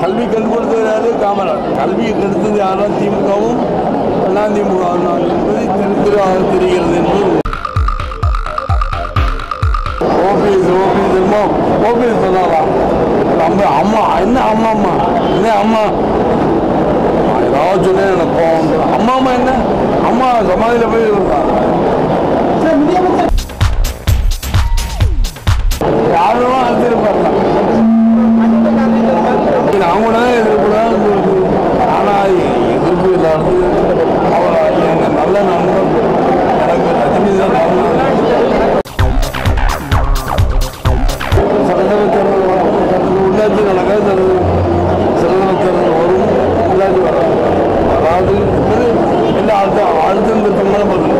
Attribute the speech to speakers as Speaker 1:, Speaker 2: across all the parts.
Speaker 1: கல்வி கண் கொடுத்தது யாரு காமராஜ் கல்வியை கெடுத்தது யாரா திமுகவும் அண்ணா திமுகவும் தான் என்பதை தெளிவாக தெரிகிறது என்பது ஓபிஎஸ் ஓபிஎஸ் என்னமோ ஓபிஎஸ் சொன்னாரா அம்மா அம்மா என்ன அம்மா அம்மா என்ன அம்மா ஏதாவது சொன்னேன் எனக்கு கோவம் வந்துடும். அம்மா அம்மா என்ன அம்மா சமாதியில் போய் இருந்தாங்க யாரும் அழுத்திருப்பாங்க அவங்க தான் எதிர்ப்பு ஆனால் எதிர்ப்பு இல்லாத அவர் எங்கள் நல்ல நண்பர் எனக்கு ரஜினி தான் நண்பர். சட்டசபை தேர்தல் வரும் சட்டசபை உள்ளாட்சி நடக்காது சட்டசபை தேர்தல் வரும் உள்ளாட்சி வராது அதாவது என்பது எல்லா அடுத்த அடுத்த திட்டமான பதில்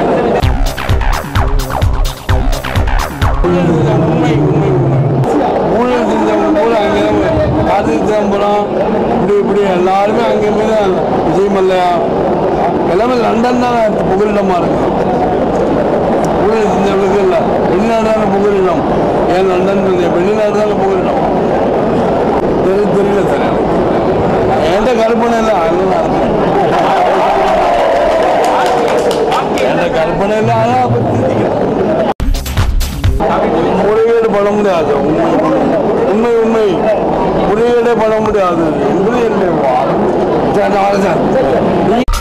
Speaker 1: உண்மை உண்மை உண்மை ஊழல் செஞ்சவங்க கூட அங்கே கார்த்திக் சிதம்பரம் இப்படி இப்படி எல்லாருமே அங்கேயுமே தான் விஜய் மல்லையா எல்லாமே லண்டன் தான் புகலிடமாக இருக்கு ஊழல் செஞ்சவங்களுக்கு இல்லை வெளிநாடு தானே புகலிடம் ஏன் லண்டன் இல்லை, வெளிநாடு தானே புகலிடம் தெரி தெரியல சார் எனக்கு என்கிட்ட கற்பனை இல்லை அதெல்லாம் என்கிட்ட கற்பனை இல்லை ஆனால் அப்போ தெரிஞ்சுக்கிறேன் முறைகேடு பண்ண முடியாது உண்மை உண்மை உண்மை முறைகேடே பண்ண முடியாது என்பது என்னுடைய வாதம். சார், நான் வரேன் சார்